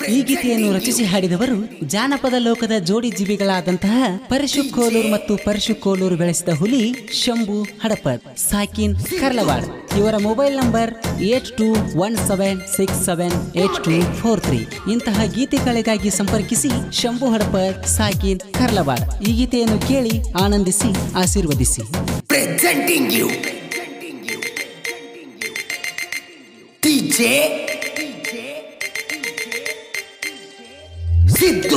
ಈ ಗೀತೆಯನ್ನು ರಚಿಸಿ ಹಾಡಿದವರು ಜಾನಪದ ಲೋಕದ ಜೋಡಿ ಜೀವಿಗಳಾದಂತಹ ಪರಶು ಕೋಲೂರು ಮತ್ತು ಪರಶು ಕೋಲೂರು ಬೆಳೆಸಿದ ಹುಲಿ ಶಂಭು ಹಡಪದ್ ಸಾಕಿನ್ ಕರ್ಲವಾಡ್ ಇವರ mobile number eight two one seven six seven eight two four three ಇಂತಹ ಗೀತೆಗಳಿಗಾಗಿ ಸಂಪರ್ಕಿಸಿ ಶಂಭು ಹಡಪದ್ ಸಾಕಿನ್ ಕರ್ಲವಾಡ್ ಈ ಗೀತೆಯನ್ನು ಕೇಳಿ ಆನಂದಿಸಿ ಆಶೀರ್ವದಿಸಿ presenting you DJ Siddu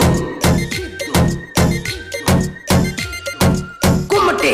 Kumate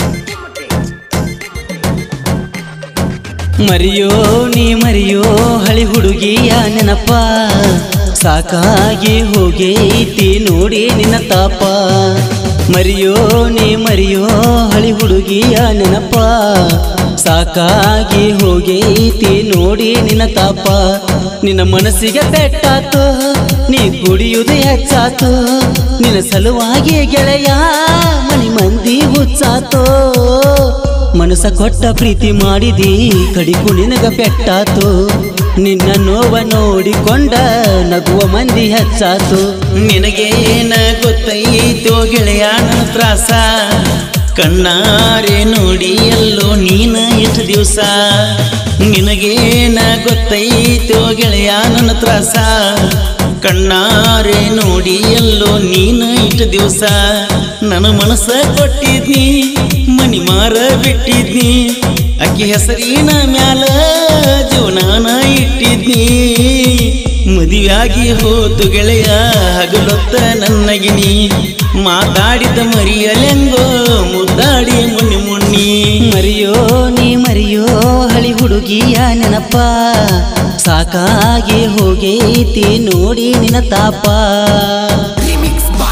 ಮರಿಯೋ ನೀ ಮರಿಯೋ ಹಳಿ ಹುಡುಗಿಯ ನೆನಪ ಸಾಕಾಗಿ ಹೋಗೈತಿ ನೋಡಿ ನಿನ್ನ ತಾಪ ಮರಿಯೋ ನೀ ಮರಿಯೋ ಹಳಿ ಹುಡುಗಿಯ ನೆನಪ ಸಾಕಾಗಿ ಹೋಗೈತಿ ನೋಡಿ ನಿನ್ನ ತಾಪ ನಿನ್ನ ಮನಸ್ಸಿಗೆ ಪೆಟ್ಟಾತು ನೀ ಕುಡಿಯುವುದು ಹೆಚ್ಚಾತು ನಿನ್ನ ಸಲುವಾಗಿ ಗೆಳೆಯ ಮನಿ ಮಂದಿ ಹುಚ್ಚಾತೋ ಮನಸ ಕೊಟ್ಟ ಪ್ರೀತಿ ಮಾಡಿದಿ ಕಡಿಕು ನಿನಗ ಪೆಟ್ಟಾತು ನಿನ್ನ ನೋವ ನೋಡಿಕೊಂಡ ನಗುವ ಮಂದಿ ಹೆಚ್ಚಾತು ನಿನಗೇನ ಗೊತ್ತೈತೋ ಗೆಳೆಯ ನನ್ನ ತ್ರಾಸ ಕಣ್ಣಾರೆ ನೋಡಿ ಎಲ್ಲೋ ನೀನ ಇಷ್ಟು ದಿವಸ ನಿನಗೇನ ಗೊತ್ತೈತೋ ಗೆಳೆಯ ನನ್ನ ತ್ರಾಸ ಕಣ್ಣಾರೆ ನೋಡಿ ಎಲ್ಲೋ ನೀನ ಇಷ್ಟು ದಿವಸ ನನ್ನ ಮನಸ್ಸ ಕೊಟ್ಟಿದ್ನಿ ಮನಿ ಮಾರ ಬಿಟ್ಟಿದ್ನಿ ಅಕ್ಕಿ ಹೆಸರಿನ ಮ್ಯಾಲ ಜೀವನಾನ ಇಟ್ಟಿದ್ನಿ ಮದುವೆಯಾಗಿ ಹೋತು ಗೆಳೆಯ ಹಗಲೊತ್ತ ನನ್ನಗಿನಿ ಮಾತಾಡಿದ ಮರಿಯಲೆಂಗೋ ಮುದ್ದಾಡಿ ಮುನ್ನಿ ಮುನ್ನಿ ಮರಿಯೋ ನೀ ಮರಿಯೋ ಹಳಿ ಹುಡುಗಿಯ ನೆನಪ ಸಾಕಾಗಿ ಹೋಗೈತಿ ನೋಡಿ ನಿನ್ನ ತಾಪ Remix by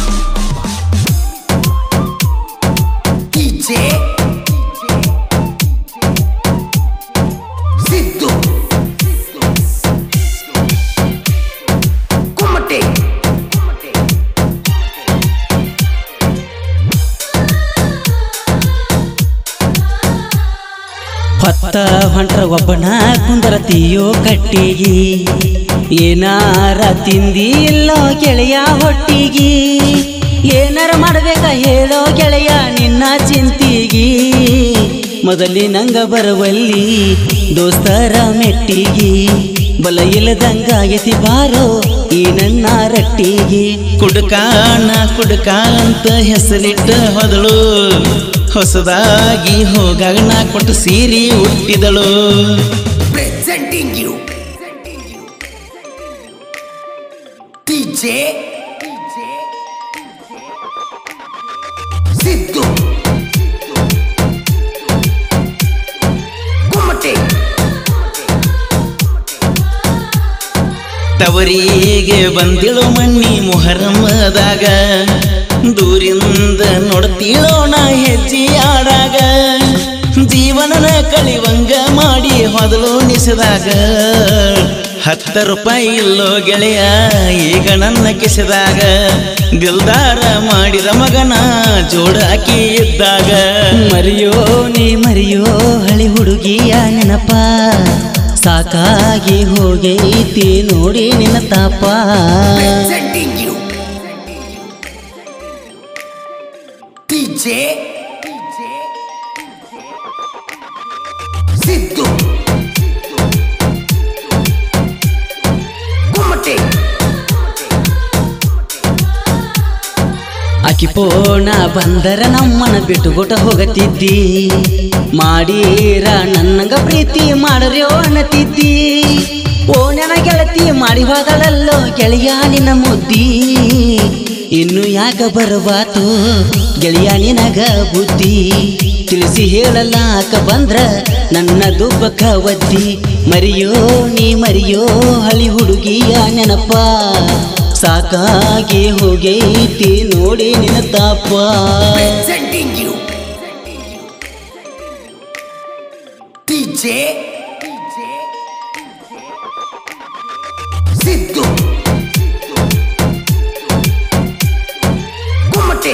DJ Siddu Kumate ಹೊತ್ತ ಹೊಂಟ್ರ ಒಬ್ಬನ ಕುಂದರತಿಯೋ ಕಟ್ಟಿಗಿ ಏನಾರ ತಿಂದಿ ಇಲ್ಲೋ ಗೆಳೆಯ ಹೊಟ್ಟಿಗಿ ಏನಾರ ಮಾಡ್ಬೇಕ ಹೇಳೋ ಗೆಳೆಯ ನಿನ್ನ ಚಿಂತಿಗಿ ಮೊದಲಿನಂಗ ಬರುವಲ್ಲಿ ದೋಸ್ತರ ಮೆಟ್ಟಿಗಿ ಬಲ ಇಲ್ಲದಂಗಾಗೈತಿ ಬಾರೋ ಈ ನನ್ನ ರಟ್ಟಿಗಿ ಕುಡ್ಕಾನ ಕುಡ್ಕ ಅಂತ ಹೆಸರಿಟ್ಟ ಹೊದಳು ಹೊಸದಾಗಿ ಹೋಗಾಗ ನಾ ಕೊಟ್ಟು ಸೀರೆ ಹುಟ್ಟಿದಳು presenting you DJ Siddu Kumate ತವರಿಗೆ ಬಂದಿಳು ಮಣ್ಣಿ ಮೊಹರಮದಾಗ ದೂರಿಂದ ನೋಡ್ತೀಳೋ ನಾ ಹೆಜ್ಜೆ ಆಡಾಗ ಜೀವನನ ಕಳಿವಂಗ ಮಾಡಿ ಹೊದಲು ನಿಸದಾಗ ಹತ್ತ ರೂಪಾಯಿ ಇಲ್ಲೋ ಗೆಳೆಯ ಈಗ ನನ್ನ ಕಿಸದಾಗ ದಿಲ್ದಾರ ಮಾಡಿದ ಮಗನ ಜೋಡಾಕಿ ಇದ್ದಾಗ ಮರಿಯೋ ನೀ ಮರಿಯೋ ಹಳಿ ಹುಡುಗಿಯ ನೆನಪ ಸಾಕಾಗಿ ಹೋಗೈತಿ ನೋಡಿ ನಿನ್ನ ತಾಪ presenting you DJ Siddu Kumate ಆಕಿ ಪೋಣ ಬಂದರ ನಮ್ಮನ ಬಿಟ್ಟು ಬಿಟ್ಟು ಹೋಗತಿದ್ದಿ ಮಾಡೀರ ನನ್ನಂಗ ಪ್ರೀತಿ ಮಾಡ್ರ್ಯೋ ಅನ್ನತಿದ್ದಿ ಓ ನನ್ನ ಗೆಳತಿ ಮಾಡಿ ಹೋದಳಲ್ಲೋ ಗೆಳೆಯ ನಿನ್ನ ಮುದ್ದಿ ಇನ್ನು ಯಾಕ ಬರಬಾತು ಗೆಳೆಯ ನಿನಗ ಬುದ್ಧಿ ತಿಳಿಸಿ ಹೇಳಲಾಕ ಬಂದ್ರ ನನ್ನ ದುಬ್ಬಕ ಒದ್ದಿ ಮರಿಯೋ ನೀ ಮರಿಯೋ ಹಳಿ ಹುಡುಗಿಯ ನೆನಪ ಸಾಕಾಗಿ ಹೋಗೈತಿ ನೋಡಿ ನಿನ್ನ ತಾಪ presenting you DJ Siddu Kumate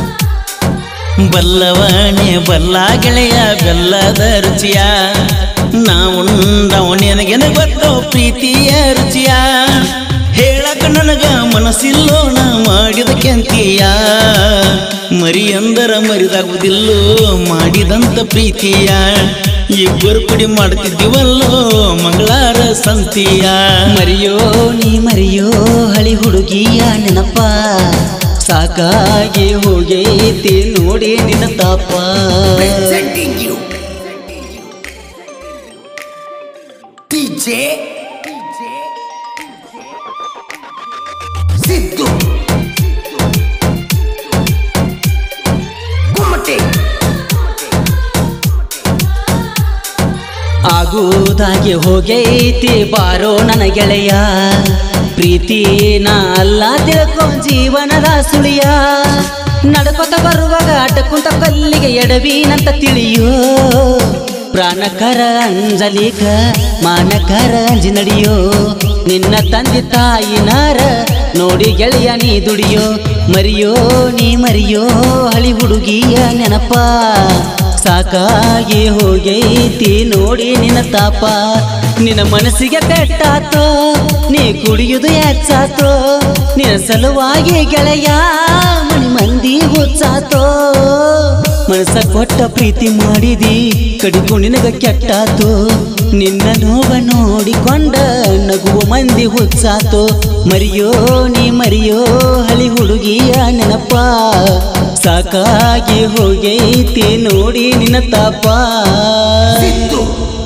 ಬಲ್ಲವಣೆ ಬಲ್ಲ ಗೆಳೆಯ ಬೆಲ್ಲದ ರುಚಿಯ ನಾವು ನಿನಗೆನ ಗೊತ್ತೋ ಪ್ರೀತಿಯ ರುಚಿಯ ಹೇಳಕ ನನಗ ಮನಸ್ಸಿಲ್ಲೋ ನಾ ಮಾಡಿದ ಕೆಂತಿಯ ಮರಿ ಅಂದರ ಮರಿದಾಗುವುದಿಲ್ಲೋ ಮಾಡಿದಂತ ಪ್ರೀತಿಯ ಇಬ್ಬರು ಕುಡಿ ಮಾಡ್ತಿದ್ದೀವಲ್ಲೋ ಮಂಗಳಾರ ಸಂತಿಯ ಮರಿಯೋ ನೀ ಮರಿಯೋ ಹಳಿ ಹುಡುಗಿಯ ನೆನಪ ಸಾಕಾಗಿ ಹೋಗೈತಿ ನೋಡಿ ನಿನ್ನ ತಾಪ Presenting you. DJ. Siddu. Kumate. ಆಗುವುದಾಗಿ ಹೋಗೈತಿ ಬಾರೋ ನನ್ನ ಗೆಳೆಯ ಪ್ರೀತಿ ನಾ ಅಲ್ಲ ತಿಳ್ಕೊ ಜೀವನದ ಸುಳಿಯ ನಡ್ಕೊತ ಬರುವಾಗ ಅಡ್ಡಕುಂತ ಕಲ್ಲಿಗೆ ಎಡವೀನಂತ ತಿಳಿಯೋ ಪ್ರಾಣಕರ ಅಂಜಲಿಕ ಮಾನಕರ ಅಂಜಿ ನಡಿಯೋ ನಿನ್ನ ತಂದೆ ತಾಯಿನಾರ ನೋಡಿ ಗೆಳೆಯ ನೀ ದುಡಿಯೋ ಮರಿಯೋ ನೀ ಮರಿಯೋ ಹಳಿ ಹುಡುಗಿಯ ನೆನಪ ಸಾಕಾಗಿ ಹೋಗೈತಿ ನೋಡಿ ನಿನ್ನ ತಾಪ ನಿನ್ನ ಮನಸ್ಸಿಗೆ ಪೆಟ್ಟಾತೋ ನೀ ಕುಡಿಯುವುದು ಹೆಚ್ಚಾತೋ ನಿನ್ನ ಸಲುವಾಗಿ ಗೆಳೆಯ ಮಣಿ ಮಂದಿ ಹುಚ್ಚಾತೋ ಮನಸ್ಸ ಕೊಟ್ಟ ಪ್ರೀತಿ ಮಾಡಿದಿ ಕಡಿದು ನಿನಗ ಕೆಟ್ಟಾತು ನಿನ್ನ ನೋವ ನೋಡಿಕೊಂಡ ನಗುವ ಮಂದಿ ಹುಚ್ಚಾತು ಮರಿಯೋ ನೀ ಮರಿಯೋ ಹಳಿ ಹುಡುಗಿಯ ನೆನಪ ಸಾಕಾಗಿ ಹೋಗೈತಿ ನೋಡಿ ನಿನ್ನ ತಾಪ Siddu.